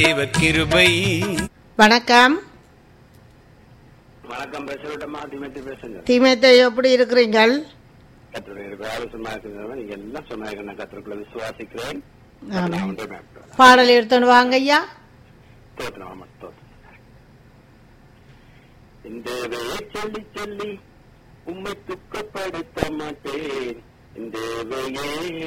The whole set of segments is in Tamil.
தேவ கிருபை வணக்கம் வணக்கம் பேசுறட்டமா திமேத்தி பேசுங்க தீமேத்தை எப்படி இருக்கிறீங்கள் கத்தருடைய இருக்கிற ஆலோசனை இருக்கிறவங்க நீங்க எல்லாம் சொன்னாங்க நான் கத்தருக்குள்ள விசுவாசிக்கிறேன் ஆமென். நான் ஒன்றே மேற்கொள்கிறேன். பாடல் எடுத்துன்னு வாங்க ஐயா ஸ்தோத்திரம், ஆமா, ஸ்தோத்திரம். இந்த வேலையை சொல்லி சொல்லி உம்மை துக்கப்படுத்த மாட்டேன் இந்த வேலையே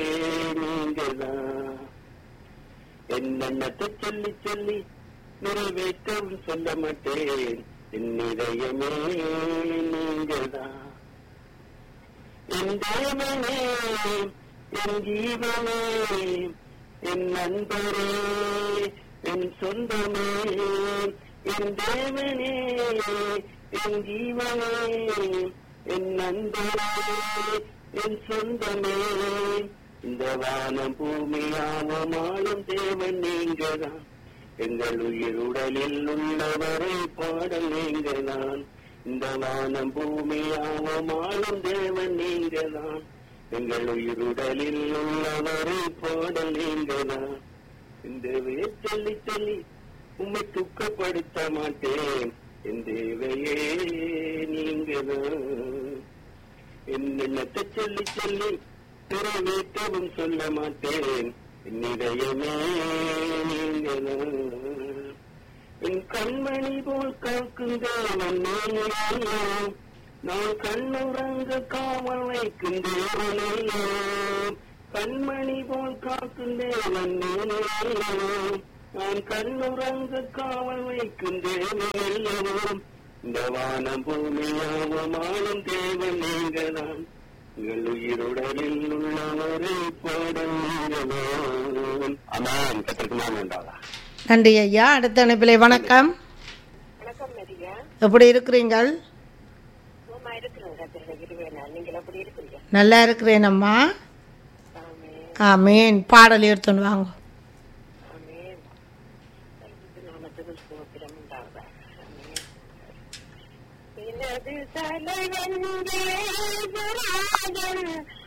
நீங்கதான் என்னென்னத்தை சொல்லி சொல்லி நிறைவேற்றவும் சொல்ல மாட்டேன் என் இதயமே நீங்கதான் என் தேவனே என் ஜீவனே என் நண்பரே என் சொந்தமே என் தேவனே என் ஜீவனே என் நண்பரே என் சொந்தமே இந்த வானம் பூமியாவமாளும் தேவன் நீங்கதான் எங்கள் உயிர் உடலில் உள்ளவரை பாடல் நீங்கதான் இந்த வானம் பூமியாவமாளும் தேவன் நீங்கதான் எங்கள் உயிர் உடலில் உள்ளவரை பாடல் நீங்கதான் இந்த தேவையை சொல்லி சொல்லி உம்மை துக்கப்படுத்த மாட்டேன் என் தேவையே நீங்கதான் என்னென்னத்தை சொல்லி சொல்லி நிறைவேற்றவும் சொல்ல மாட்டேன் என் இதயமே நீங்கதான் என் கண்மணி போல் காக்கும் தேவன் நீங்களோ நான் கண்ணுறங்க காவல் வைக்கும் தேவனல்லோ கண்மணி போல் காக்கும் தேவன் நீங்களோ நான் கண்ணுறங்க காவல் வைக்கும் தேவனல்லோ இந்த வானம் பூமியாவமானும் தேவன் நீங்கதான் உங்கள் உயிருடலில் உள்ளவரை பாடல் நீங்கதான் அதான் கத்திற்கு நான் உண்டாதா நன்றி ஐயா அடுத்த அனுப்பிலே வணக்கம் வணக்கம் மரியா எப்படி இருக்கிறீங்கள் சும்மா இருக்கிறேன் கத்திரில இருவேனா நீங்கள் எப்படி இருக்கிறீங்க நல்லா இருக்கிறேன் அம்மா ஆமே ஆமீன் பாடல் எடுத்துன்னு வாங்க ஆமே நாமத்துக்கு ஸ்தோத்திரம் உண்டாவதா ஆமே எனது தலைவன் தேவராஜன்